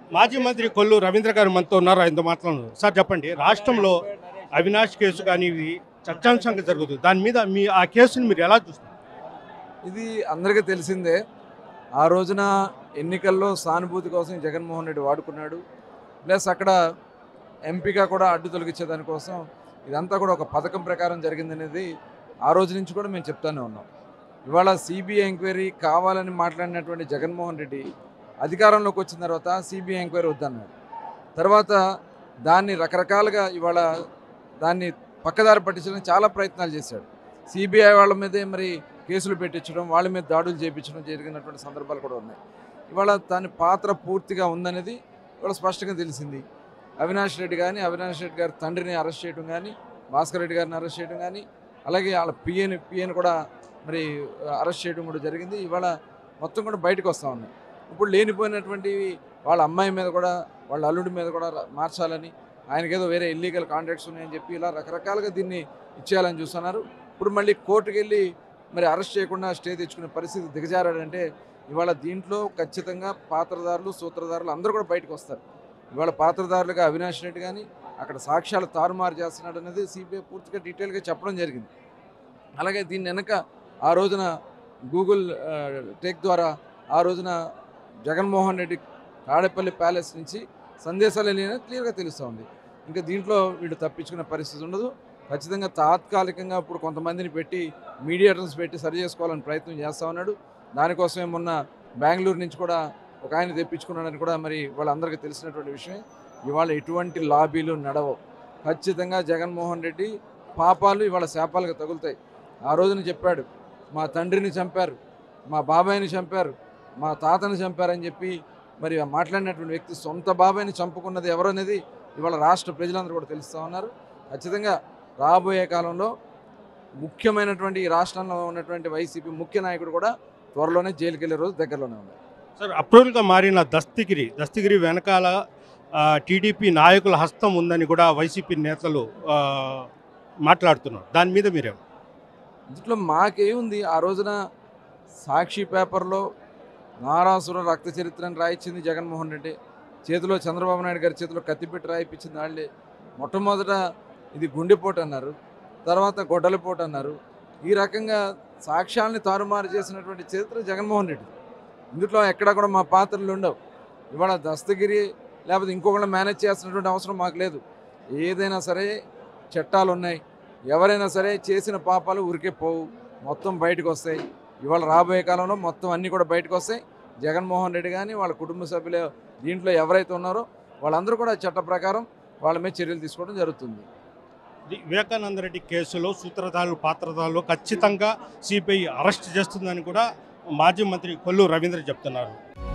మాజీ మంత్రి కొల్లు రవీంద్ర గారు మనతో ఉన్నారు ఆయనతో మాట్లాడుతున్నారు సార్ చెప్పండి రాష్ట్రంలో అవినాష్ కేసు కానీ ఇవి చర్చాంశంగా జరుగుతుంది దాని మీద మీ ఆ కేసుని మీరు ఎలా చూస్తారు ఇది అందరికీ తెలిసిందే ఆ రోజున ఎన్నికల్లో సానుభూతి కోసం జగన్మోహన్ రెడ్డి వాడుకున్నాడు ప్లస్ అక్కడ ఎంపీగా కూడా అడ్డు తొలగించే దానికోసం ఇదంతా కూడా ఒక పథకం ప్రకారం జరిగిందనేది ఆ రోజు నుంచి కూడా మేము చెప్తానే ఉన్నాం ఇవాళ సిబిఐ ఎంక్వైరీ కావాలని మాట్లాడినటువంటి జగన్మోహన్ రెడ్డి అధికారంలోకి వచ్చిన తర్వాత సిబిఐ ఎంక్వైరీ వద్దన్నాడు తర్వాత దాన్ని రకరకాలుగా ఇవాళ దాన్ని పక్కదారి పట్టించడానికి చాలా ప్రయత్నాలు చేశాడు సిబిఐ వాళ్ళ మీదే మరి కేసులు పెట్టించడం వాళ్ళ మీద దాడులు చేయించడం జరిగినటువంటి సందర్భాలు కూడా ఉన్నాయి ఇవాళ దాని పాత్ర పూర్తిగా ఉందనేది ఇవాళ స్పష్టంగా తెలిసింది అవినాష్ రెడ్డి కానీ అవినాష్ రెడ్డి గారి తండ్రిని అరెస్ట్ చేయడం కానీ భాస్కర్ రెడ్డి గారిని అరెస్ట్ చేయడం కానీ అలాగే వాళ్ళ పిఎన్ పిఎన్ కూడా మరి అరెస్ట్ చేయడం కూడా జరిగింది ఇవాళ మొత్తం కూడా బయటకు వస్తూ ఉన్నాయి ఇప్పుడు లేనిపోయినటువంటి వాళ్ళ అమ్మాయి మీద కూడా వాళ్ళ అల్లుడి మీద కూడా మార్చాలని ఆయనకేదో వేరే ఇల్లీగల్ కాంట్రాక్ట్స్ ఉన్నాయని చెప్పి ఇలా రకరకాలుగా దీన్ని ఇచ్చేయాలని చూస్తున్నారు ఇప్పుడు మళ్ళీ కోర్టుకు వెళ్ళి మరి అరెస్ట్ చేయకుండా స్టే తెచ్చుకునే పరిస్థితి దిగజారాడంటే ఇవాళ దీంట్లో ఖచ్చితంగా పాత్రదారులు సూత్రధారులు అందరూ కూడా బయటకు వస్తారు ఇవాళ పాత్రదారులుగా అవినాష్ రెడ్డి కానీ అక్కడ సాక్ష్యాలు తారుమారు చేస్తున్నాడు అనేది సిబిఐ పూర్తిగా డీటెయిల్గా చెప్పడం జరిగింది అలాగే దీని వెనక ఆ రోజున గూగుల్ ఆ, టెక్ ద్వారా ఆ రోజున జగన్మోహన్ రెడ్డి తాడేపల్లి ప్యాలెస్ నుంచి సందేశాలు వెళ్ళిన క్లియర్గా తెలుస్తూ ఉంది ఇంకా దీంట్లో వీళ్ళు తప్పించుకునే పరిస్థితి ఉండదు ఖచ్చితంగా తాత్కాలికంగా ఇప్పుడు కొంతమందిని పెట్టి మీడియేటర్స్ పెట్టి సరి చేసుకోవాలని ప్రయత్నం చేస్తూ ఉన్నాడు దానికోసమే మొన్న బెంగళూరు నుంచి కూడా ఒక ఆయన తెప్పించుకున్నాడని కూడా మరి వాళ్ళందరికీ తెలిసినటువంటి విషయం ఇవాళ ఎటువంటి లాబీలు నడవవు ఖచ్చితంగా జగన్మోహన్ రెడ్డి పాపాలు ఇవాళ శాపాలుగా తగులుతాయి ఆ రోజున చెప్పాడు మా తండ్రిని చంపారు మా బాబాయిని చంపారు మా తాతని చంపారని చెప్పి మరి ఆ మాట్లాడినటువంటి వ్యక్తి సొంత బాబాయిని చంపుకున్నది ఎవరనేది ఇవాళ రాష్ట్ర ప్రజలందరూ కూడా తెలుస్తూ ఉన్నారు ఖచ్చితంగా రాబోయే కాలంలో ముఖ్యమైనటువంటి ఈ రాష్ట్రంలో ఉన్నటువంటి వైసీపీ ముఖ్య నాయకుడు కూడా త్వరలోనే జైలుకి వెళ్ళే రోజు దగ్గరలోనే ఉంది సార్ అప్రూవల్గా మారిన దస్తగిరి దస్తగిరి వెనకాల ఆ, టీడీపీ నాయకుల హస్తం ఉందని కూడా వైసీపీ నేతలు ఆ, మాట్లాడుతున్నారు దాని మీద మీరేం ఇంట్లో మాకేముంది ఆ రోజున సాక్షి పేపర్లో నారాసుర రక్త చరిత్రని రాయించింది జగన్మోహన్ రెడ్డి చేతిలో చంద్రబాబు నాయుడు గారి చేతిలో కత్తిపెట్టి రాయిపించింది వాళ్ళే మొట్టమొదట ఇది గుండెపోటు అన్నారు తర్వాత గొడ్డలిపోటు అన్నారు ఈ రకంగా సాక్ష్యాలని తారుమారు చేసినటువంటి చరిత్ర జగన్మోహన్ రెడ్డి ఇందులో ఎక్కడా కూడా మా పాత్రలు ఉండవు ఇవాళ దస్తగిరి లేకపోతే ఇంకొకళ్ళు మేనేజ్ చేస్తున్నటువంటి అవసరం మాకు లేదు ఏదైనా సరే చట్టాలు ఉన్నాయి ఎవరైనా సరే చేసిన పాపాలు ఊరికే పోవు మొత్తం బయటకు వస్తాయి ఇవాళ రాబోయే కాలంలో మొత్తం అన్నీ కూడా బయటకు వస్తాయి జగన్మోహన్ రెడ్డి కానీ వాళ్ళ కుటుంబ సభ్యులు దీంట్లో ఎవరైతే ఉన్నారో వాళ్ళందరూ కూడా చట్ట ప్రకారం వాళ్ళ మీద చర్యలు తీసుకోవడం జరుగుతుంది ఇది వివేకానంద రెడ్డి కేసులో సూత్రధారులు పాత్రధారులు ఖచ్చితంగా సిబిఐ అరెస్ట్ చేస్తుందని కూడా మాజీ మంత్రి కొల్లు రవీంద్ర చెప్తున్నారు